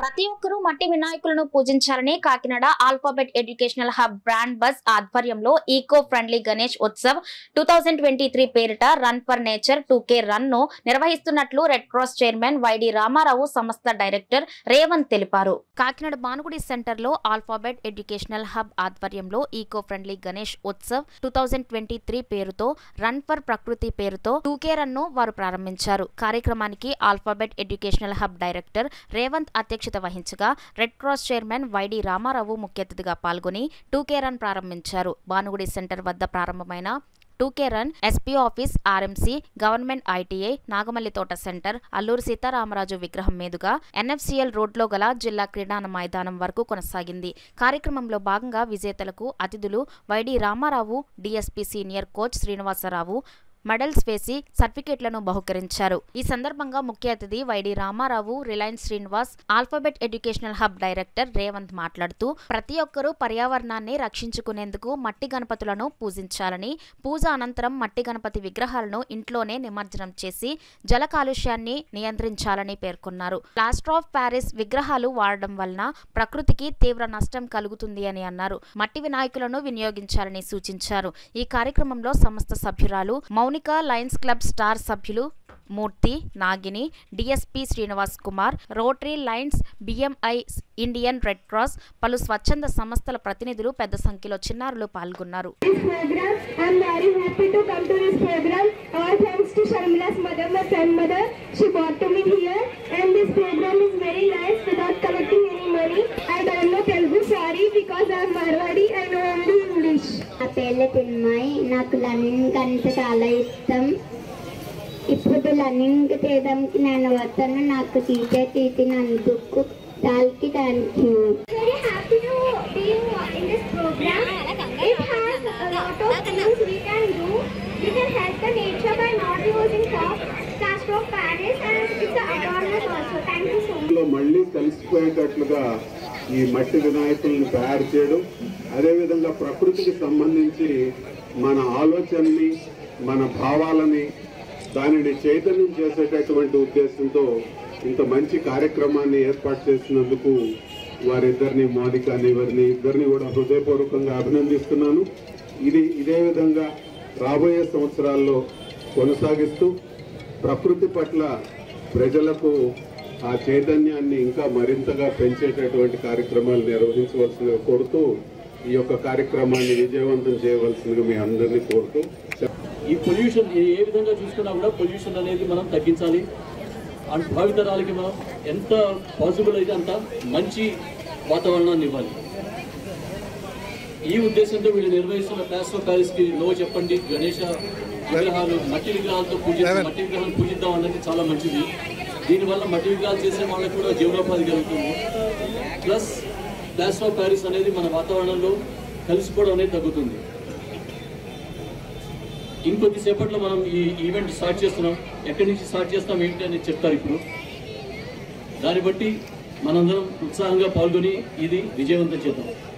ప్రతి ఒక్కరూ మట్టి వినాయకులను పూజించాలని Kakinada Alphabet educational hub brand bus ఆధ్వర్యంలో eco friendly Ganesh Utsav two పేరిట run for nature two K run ను నిర్వహిస్తున్నట్లు red cross chairman YD Ramarao సంస్థ డైరెక్టర్ రేవంత్ తెలిపారు కాకినాడ బానుగుడి సెంటర్ లో ఆల్ఫాబెట్ ఎడ్యుకేషనల్ హబ్ ఆధ్వర్యంలో eco friendly Ganesh Utsav two పేరుతో రన్ ఫర్ ప్రకృతి పేరుతో టూ కే రన్ ను వారు ప్రారంభించారు కార్యక్రమానికి Alphabet educational hub director Revanth అధ్యక్షత వహించగా red cross chairman YD Ramarao ముఖ్య అతిథిగా పాల్గొని టూ కే రన్ ప్రారంభించారు భానుగుడి సెంటర్ వద్ద ప్రారంభమైన two K run SP office RMC government ITI Nagamalli Thota centre Alluri Sitaramaraju విగ్రహం మీదుగా ఎన్ఎఫ్సిఎల్ రోడ్లో గల జిల్లా క్రీడా మైదానం వరకు కొనసాగింది కార్యక్రమంలో భాగంగా విజేతలకు అతిథులు YD Ramarao DSP senior coach Srinivasarao medals వేసి సర్టిఫికేట్లను బహుకరించారు ఈ సందర్భంగా ముఖ్య అతిథి YD Ramarao Reliance Srinivas Alphabet educational hub director Revanth మాట్లాడుతూ ప్రతి ఒక్కరూ పర్యావరణాన్ని రక్షించుకునేందుకు మట్టి గణపతులను పూజించాలని పూజ అనంతరం మట్టి గణపతి విగ్రహాలను ఇంట్లోనే నిమజ్జనం చేసి జల కాలుష్యాన్ని నియంత్రించాలని పేర్కొన్నారు ప్లాస్టర్ ఆఫ్ ప్యారిస్ విగ్రహాలు వాడడం వలన ప్రకృతికి తీవ్ర నష్టం కలుగుతుంది అని అన్నారు మట్టి వినాయకులను వినియోగించాలని సూచించారు ఈ కార్యక్రమంలో సంస్థ సభ్యురాలు మౌనిక లయన్స్ క్లబ్ స్టార్ సభ్యులు Murthy Nagini DSP Srinivas Kumar Rotary Lions BMI Indian Red Cross పలు స్వచ్ఛంద సంస్థల ప్రతినిధులు పెద్ద సంఖ్యలో చిన్నారులు పాల్గొన్నారు this program. I'm very happy to come to this program. All thanks to Sharmila's mother, my grandmother. She brought to me here. And this program is very nice without collecting any money. I don't know Telugu, sorry, because I'm Marwadi. I know only English. నా పేర్లు తిన్మాయి నాకు running అంటే చాలా ఇష్టం ఇప్పుడు running చేయడానికి నేను వస్తాను నాకు టీచర్ తీసినందుకు దానికి thank you Very happy to be in this program. It has a lot of things we can do. We can help the nature by not using plaster of Paris and it's an awareness also. Thank you so much. లో మళ్ళీ కలిసిపోయేటట్లుగా ఈ మట్టి వినాయకులను తయారు చేయడం అదేవిధంగా ప్రకృతికి సంబంధించి మన ఆలోచనని మన భావాలని దానిని చైతన్యం చేసేటటువంటి ఉద్దేశంతో ఇంత మంచి కార్యక్రమాన్ని ఏర్పాటు చేసినందుకు వారిద్దరిని మోనికాని వారిని ఇద్దరిని కూడా హృదయపూర్వకంగా అభినందిస్తున్నాను ఇది ఇదే విధంగా రాబోయే సంవత్సరాల్లో కొనసాగిస్తూ ప్రకృతి పట్ల ప్రజలకు ఆ చైతన్యాన్ని ఇంకా మరింతగా పెంచేటటువంటి కార్యక్రమాలు నిర్వహించవలసిందిగా కోరుతూ ఈ యొక్క కార్యక్రమాన్ని విజయవంతం చేయవలసిందిగా మీ అందరినీ కోరుతూ ఈ పొల్యూషన్ ఏ ఏ విధంగా చూసుకున్నా కూడా పొల్యూషన్ అనేది మనం తగ్గించాలి అండ్ భావితరాలకి మనం ఎంత పాసిబుల్ అయితే అంత మంచి వాతావరణాన్ని ఇవ్వాలి ఈ ఉద్దేశంతో వీళ్ళు నిర్వహిస్తున్న ప్లాస్టర్ ప్యారిస్ కి నో చెప్పండి గణేష విగ్రహాలు మట్టి విగ్రహాలతో పూజ మట్టి విగ్రహాలు పూజిద్దాం అన్నది చాలా మంచిది దీనివల్ల మట్టి విగ్రహాలు చేసే వాళ్ళకి కూడా జీవనోపాధి కలుగుతుంది ప్లస్ ప్లాస్టర్ ఆఫ్ ప్యారిస్ అనేది మన వాతావరణంలో కలిసిపోవడం అనేది తగ్గుతుంది ఇంకొద్ది సేపట్లో మనం ఈ ఈవెంట్ స్టార్ట్ చేస్తున్నాం ఎక్కడి నుంచి స్టార్ట్ చేస్తాం ఏంటి అనేది చెప్తారు ఇప్పుడు దాన్ని బట్టి మనందరం ఉత్సాహంగా పాల్గొని ఇది విజయవంతం చేద్దాం